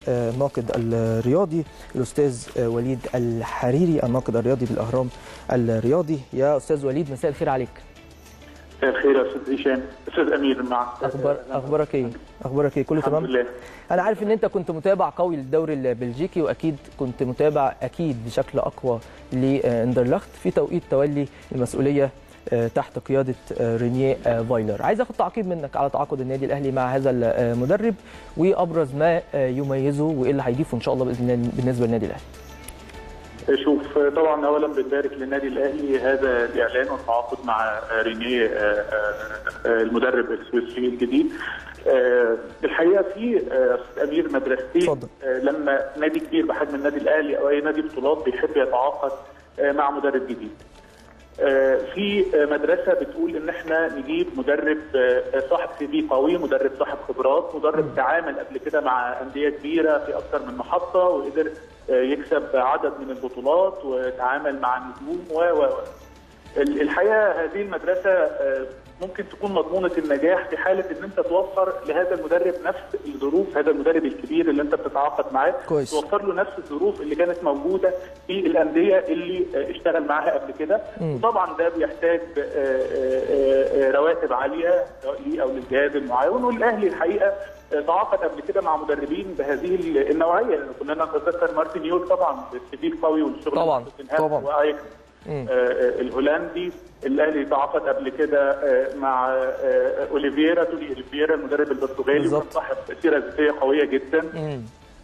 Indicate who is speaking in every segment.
Speaker 1: الناقد الرياضي الاستاذ وليد الحريري الناقد الرياضي بالاهرام الرياضي يا استاذ وليد مساء الخير عليك
Speaker 2: مساء الخير يا استاذ هشام استاذ امير معك
Speaker 1: اخبار اخبارك ايه اخبارك ايه كله تمام
Speaker 2: الحمد لله
Speaker 1: انا عارف ان انت كنت متابع قوي للدوري البلجيكي واكيد كنت متابع اكيد بشكل اقوى لاندرلخت في توقيت تولي المسؤوليه تحت قياده رينيه فايلر عايز اخد تعقيب منك على تعاقد النادي الاهلي مع هذا المدرب وابرز ما يميزه وايه اللي هيضيفه ان شاء الله باذن الله بالنسبه للنادي الاهلي
Speaker 2: شوف طبعا اولا بنبارك للنادي الاهلي هذا الاعلان والتعاقد مع رينيه المدرب السويسري الجديد الحقيقه في استاذ امير مدرستين
Speaker 1: اتفضل.
Speaker 2: لما نادي كبير بحجم النادي الاهلي او اي نادي بطولات بيحب يتعاقد مع مدرب جديد في مدرسه بتقول ان احنا نجيب مدرب صاحب سي في قوي، مدرب صاحب خبرات، مدرب تعامل قبل كده مع انديه كبيره في اكثر من محطه وقدر يكسب عدد من البطولات وتعامل مع النجوم و و الحقيقه هذه المدرسه ممكن تكون مضمونه النجاح في حاله ان انت توفر لهذا المدرب نفس الظروف هذا المدرب الكبير اللي انت بتتعاقد معاه
Speaker 1: كويس.
Speaker 2: توفر له نفس الظروف اللي كانت موجوده في الانديه اللي اشتغل معاها قبل كده وطبعا ده بيحتاج رواتب عاليه سواء ليه او للجهاز المعاون والاهلي الحقيقه تعاقد قبل كده مع مدربين بهذه النوعيه كنا نتذكر مارتن يول طبعا بالسي القوي والشغل
Speaker 1: طبعا طبعا
Speaker 2: واياكس الهولندي الاهلي تعاقد قبل كده مع اوليفيرا توني اوليفيرا المدرب البرتغالي وكان صاحب سيره ذاتيه قويه جدا
Speaker 1: مم.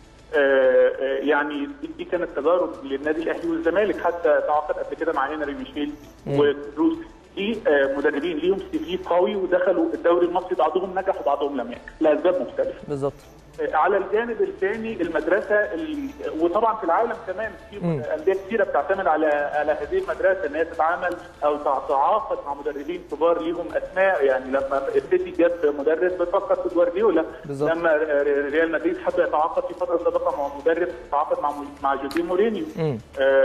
Speaker 2: يعني دي كانت تجارب للنادي الاهلي والزمالك حتى تعاقد قبل كده مع هنري ميشيل وبروس دي مدربين ليهم سي في قوي ودخلوا الدوري المصري بعضهم نجح وبعضهم لم ينجح لاسباب مختلفه
Speaker 1: بالظبط
Speaker 2: على الجانب الثاني المدرسه ال... وطبعا في العالم كمان في انديه كثيره بتعتمد على على هذه المدرسه ان هي تتعامل او تتعاقد مع مدربين كبار ليهم اسماء يعني لما السيتي جاب مدرب بتفكر في جوارديولا
Speaker 1: بالظبط.
Speaker 2: لما ريال مدريد حب يتعاقد في فتره سابقه مع مدرب تعاقد مع مع جوزيه مورينيو آه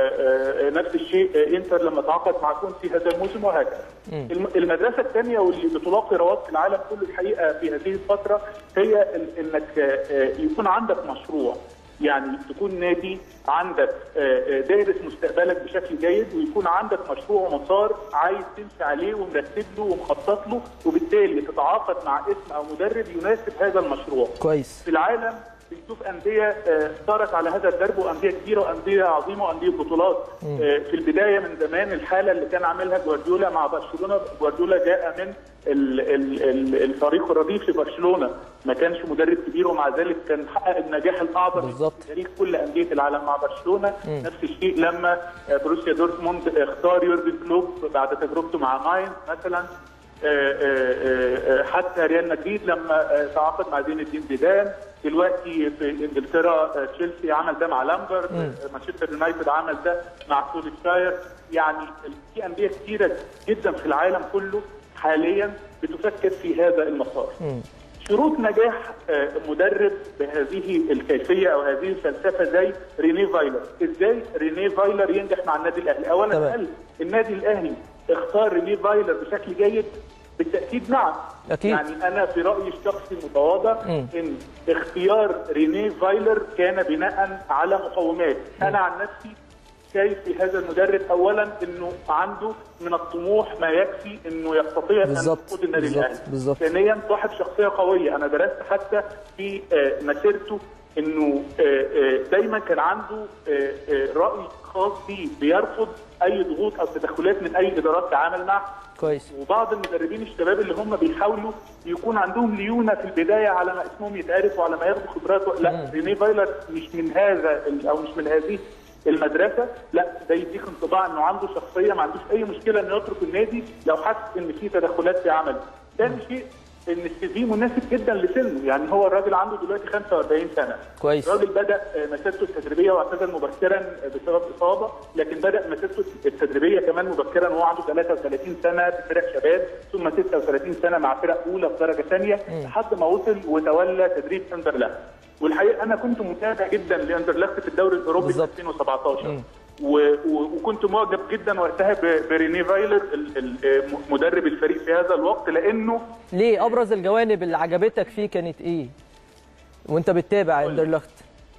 Speaker 2: آه نفس الشيء انتر لما تعاقد مع كونتي هذا الموسم وهكذا الم- المدرسه الثانيه واللي بتلاقي رواج في العالم كله الحقيقه في هذه الفتره هي ال- انك آه، يكون عندك مشروع يعني تكون نادي عندك آه، آه، دارس مستقبلك بشكل جيد ويكون عندك مشروع ومسار عايز تمشي عليه ومرتب له ومخطط له وبالتالي تتعاقد مع اسم او مدرب يناسب هذا المشروع.
Speaker 1: كويس
Speaker 2: في العالم بنشوف انديه آه، سارت على هذا الدرب وانديه كبيره وانديه عظيمه وانديه بطولات آه، في البدايه من زمان الحاله اللي كان عاملها جوارديولا مع برشلونه جوارديولا جاء من ال- ال- ال- الفريق الرديف لبرشلونه ما كانش مدرب كبير ومع ذلك كان حقق النجاح الاعظم
Speaker 1: بالظبط.
Speaker 2: في تاريخ كل انديه العالم مع برشلونه نفس الشيء لما آه، بروسيا دورتموند اختار يورجن كلوب بعد تجربته مع ماينز مثلا آه، آه، آه، حتى ريال مدريد لما آه، تعاقد مع زين الدين زيدان دلوقتي في انجلترا آه، تشيلسي عمل ده مع لامبرد آه، مانشستر يونايتد عمل ده مع سولشاير يعني في انديه كثيره جدا في العالم كله حاليا بتفكر في هذا المسار شروط نجاح آه، مدرب بهذه الكيفيه او هذه الفلسفه زي ريني فايلر، ازاي ريني فايلر ينجح مع النادي الاهلي؟ اولا
Speaker 1: تمام.
Speaker 2: هل النادي الاهلي اختار ريني فايلر بشكل جيد؟ بالتاكيد نعم.
Speaker 1: أكيد.
Speaker 2: يعني انا في رايي الشخصي المتواضع
Speaker 1: مم.
Speaker 2: ان اختيار ريني فايلر كان بناء على مقومات، انا عن نفسي شايف في هذا المدرب اولا انه عنده من الطموح ما يكفي انه يستطيع ان
Speaker 1: بالظبط،
Speaker 2: يقود النادي
Speaker 1: بالظبط،
Speaker 2: الاهلي.
Speaker 1: بالظبط.
Speaker 2: ثانيا صاحب شخصيه قويه انا درست حتى في آه، مسيرته انه آه، آه، دايما كان عنده آه، آه، راي خاص بيه بيرفض اي ضغوط او تدخلات من اي ادارات تعامل معها
Speaker 1: كويس
Speaker 2: وبعض المدربين الشباب اللي هم بيحاولوا يكون عندهم ليونه في البدايه على ما اسمهم يتعرف وعلى ما ياخدوا خبرات لا ريني فايلر مش من هذا ال- او مش من هذه المدرسه لا ده يديك انطباع انه عنده شخصيه ما عندوش اي مشكله انه يترك النادي لو حس ان في تدخلات في عمله ثاني شيء ان السي في مناسب جدا لسنه يعني هو الراجل عنده دلوقتي 45 سنه
Speaker 1: كويس.
Speaker 2: الراجل بدا آه، مسيرته التدريبيه واعتزل مبكرا آه، بسبب اصابه لكن بدا مسيرته التدريبيه كمان مبكرا وهو عنده 33 سنه في فرق شباب ثم 36 سنه مع فرق اولى في درجه ثانيه لحد ما وصل وتولى تدريب اندرلخت والحقيقه انا كنت متابع جدا لاندرلخت في الدوري الاوروبي في
Speaker 1: بالظبط.
Speaker 2: 2017 و- و- وكنت معجب جدا وقتها ب- بريني فايلر ال- ال- مدرب الفريق في هذا الوقت لانه
Speaker 1: ليه ابرز الجوانب اللي عجبتك فيه كانت ايه وانت بتتابع اندرلخت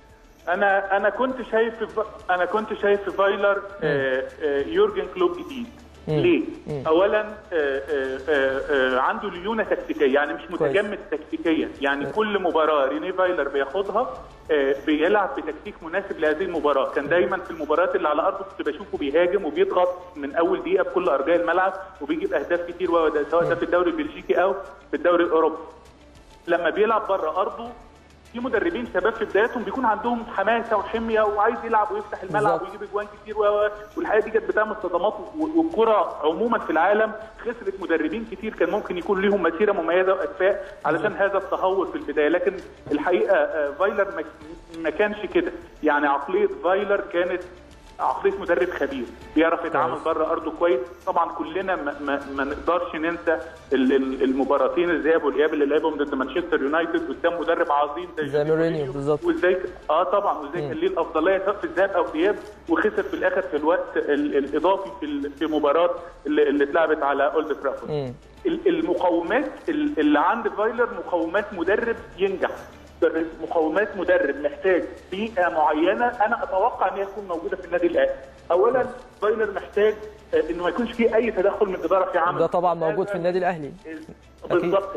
Speaker 2: انا انا كنت شايف في انا كنت شايف في فايلر آه، آه، يورجن كلوب جديد ليه؟ اولا آه، آه، آه، آه، عنده ليونه تكتيكيه يعني مش متجمد تكتيكيا يعني كل مباراه ريني فايلر بياخدها آه، بيلعب بتكتيك مناسب لهذه المباراه كان دايما في المباريات اللي على ارضه كنت بشوفه بيهاجم وبيضغط من اول دقيقه بكل ارجاء الملعب وبيجيب اهداف كتير وده- سواء ده في الدوري البلجيكي او في الدوري الاوروبي لما بيلعب بره ارضه في مدربين شباب في بداياتهم بيكون عندهم حماسه وحميه وعايز يلعب ويفتح الملعب
Speaker 1: بالظبط.
Speaker 2: ويجيب اجوان كتير و- و- والحقيقه دي كانت بتعمل صدمات و- والكره عموما في العالم خسرت مدربين كتير كان ممكن يكون ليهم مسيره مميزه واكفاء علشان هذا التهور في البدايه لكن الحقيقه آه، فايلر ما- ما كانش كده يعني عقليه فايلر كانت عقليه مدرب خبير بيعرف يتعامل بره ارضه كويس طبعا كلنا ما, ما, ما نقدرش ننسى ال- ال- المباراتين الذهاب والاياب اللي لعبهم ضد مانشستر يونايتد قدام مدرب عظيم
Speaker 1: زي
Speaker 2: جوزيه
Speaker 1: مورينيو
Speaker 2: مورينيو.
Speaker 1: بالظبط.
Speaker 2: وازاي ك- اه طبعا وازاي كان ليه الافضليه سواء في الذهاب او الاياب وخسر في الاخر في الوقت ال- الاضافي في ال- في مباراه اللي, اللي اتلعبت على اولد ترافورد
Speaker 1: مم.
Speaker 2: ال- المقومات ال- اللي عند فايلر مقومات مدرب ينجح مقومات مدرب محتاج بيئه معينه انا اتوقع ان هي تكون موجوده في النادي الاهلي. اولا فايلر محتاج آه، انه ما يكونش فيه اي تدخل من الاداره في عمل
Speaker 1: ده طبعا موجود في النادي الاهلي
Speaker 2: بالظبط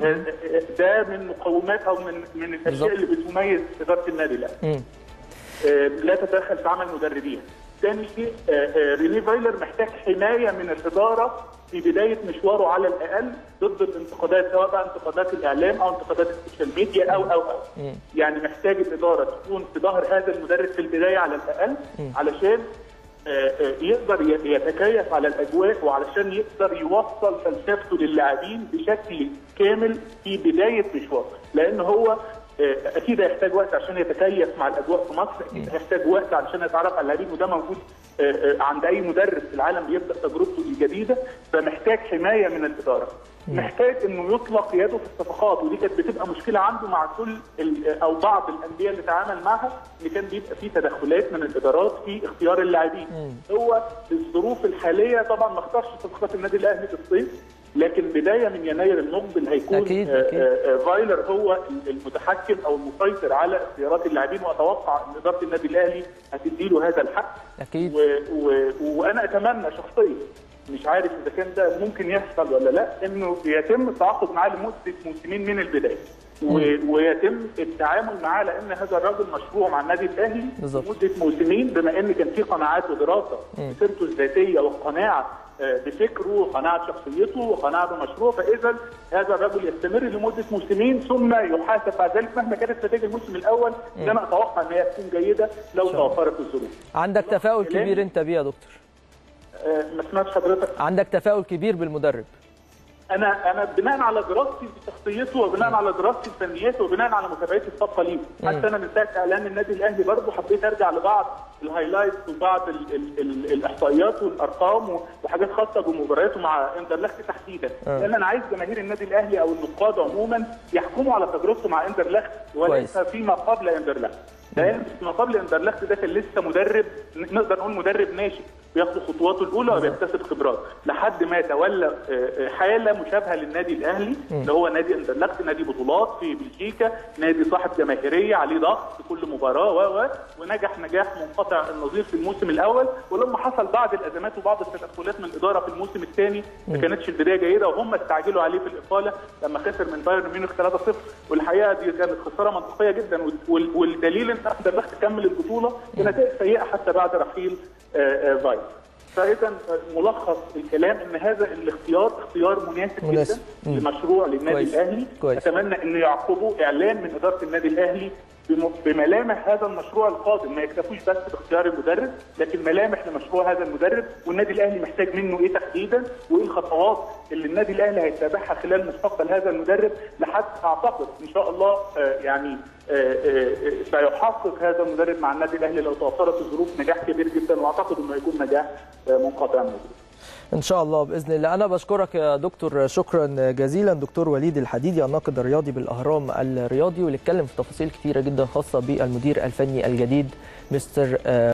Speaker 2: ده من مقومات او من من
Speaker 1: بالظبط.
Speaker 2: الاشياء اللي بتميز اداره النادي الاهلي.
Speaker 1: مم.
Speaker 2: آه، لا تتدخل في عمل مدربين. ثاني شيء آه، آه، ريني فايلر محتاج حمايه من الاداره في بدايه مشواره على الاقل ضد الانتقادات سواء بقى انتقادات الاعلام او انتقادات السوشيال ميديا او او او يعني محتاج الاداره تكون في ظهر هذا المدرب في البدايه على الاقل علشان آه، آه، يقدر ي- يتكيف على الاجواء وعلشان يقدر يوصل فلسفته للاعبين بشكل كامل في بدايه مشواره لان هو آه، اكيد هيحتاج وقت عشان يتكيف مع الاجواء في مصر اكيد هيحتاج وقت عشان يتعرف على اللاعبين وده موجود آه، آه، عند اي مدرب في العالم بيبدا تجربته الجديده فمحتاج حمايه من الاداره محتاج انه يطلق يده في الصفقات ودي كانت بتبقى مشكله عنده مع كل ال- او بعض الانديه اللي تعامل معها ان كان بيبقى في تدخلات من الادارات في اختيار اللاعبين هو في الظروف الحاليه طبعا ما اختارش صفقات النادي الاهلي في الصيف لكن بدايه من يناير المقبل هيكون
Speaker 1: أكيد،
Speaker 2: آه،
Speaker 1: أكيد.
Speaker 2: آه، فايلر هو المتحكم او المسيطر على اختيارات اللاعبين واتوقع ان اداره النادي الاهلي هتديله هذا الحق
Speaker 1: اكيد
Speaker 2: و... و... وانا اتمنى شخصيا مش عارف اذا كان ده ممكن يحصل ولا لا انه يتم التعاقد معاه لمده موسمين من البدايه و... ويتم التعامل معاه لان هذا الرجل مشروع مع النادي الاهلي
Speaker 1: بالظبط.
Speaker 2: لمده موسمين بما ان كان في قناعات ودراسه بسيرته الذاتيه وقناعه آه، بفكره وقناعه شخصيته وقناعه بمشروعه فاذا هذا الرجل يستمر لمده موسمين ثم يحاسب بعد ذلك مهما كانت نتائج الموسم الاول اللي انا اتوقع ان هي تكون جيده لو توفرت الظروف.
Speaker 1: عندك تفاؤل
Speaker 2: كلام.
Speaker 1: كبير انت بيه يا دكتور
Speaker 2: آه، ما سمعتش حضرتك
Speaker 1: عندك تفاؤل كبير بالمدرب
Speaker 2: انا انا بناء على دراستي بشخصيته وبناء على دراستي لفنياته وبناء على متابعتي الصفقه ليه حتى انا من ساعه اعلان النادي الاهلي برضه حبيت ارجع لبعض الهايلايتس وبعض ال ال ال الاحصائيات والارقام و- وحاجات خاصه بمبارياته مع اندرلخت تحديدا لان انا عايز جماهير النادي الاهلي او النقاد عموما يحكموا على تجربته مع اندرلخت وليس
Speaker 1: كويس.
Speaker 2: فيما قبل اندرلخت لان فيما قبل اندرلخت ده كان لسه مدرب نقدر نقول مدرب ناشئ بياخد خطواته الاولى وبيكتسب خبرات لحد ما تولى آه، آه، حاله مشابهه للنادي الاهلي اللي هو نادي اندرلخت نادي بطولات في بلجيكا نادي صاحب جماهيريه عليه ضغط في كل مباراه و و ونجح نجاح منقطع النظير في الموسم الاول ولما حصل بعض الازمات وبعض التدخلات من الاداره في الموسم الثاني ما كانتش البدايه جيده وهم استعجلوا عليه في الاقاله لما خسر من بايرن ميونخ 3-0 والحقيقه دي كانت خساره منطقيه جدا وال- والدليل ان اندرلخت كمل البطوله بنتائج سيئه حتى بعد رحيل آه، آه، فايس فاذا ملخص الكلام ان هذا الاختيار اختيار مناسب,
Speaker 1: مناسب.
Speaker 2: جدا لمشروع للنادي
Speaker 1: كويس.
Speaker 2: الاهلي
Speaker 1: كويس.
Speaker 2: اتمنى انه يعقبه اعلان من اداره النادي الاهلي بم- بملامح هذا المشروع القادم ما يكتفوش بس باختيار المدرب لكن ملامح لمشروع هذا المدرب والنادي الاهلي محتاج منه ايه تحديدا وايه الخطوات اللي النادي الاهلي هيتبعها خلال مستقبل هذا المدرب لحد اعتقد ان شاء الله آه، يعني آه، آه، آه، سيحقق هذا المدرب مع النادي الاهلي لو توفرت الظروف نجاح كبير جدا واعتقد انه هيكون نجاح آه، منقطع النظير
Speaker 1: ان شاء الله باذن الله انا بشكرك يا دكتور شكرا جزيلا دكتور وليد الحديدي الناقد الرياضي بالاهرام الرياضي واللي اتكلم في تفاصيل كثيره جدا خاصه بالمدير الفني الجديد مستر آه،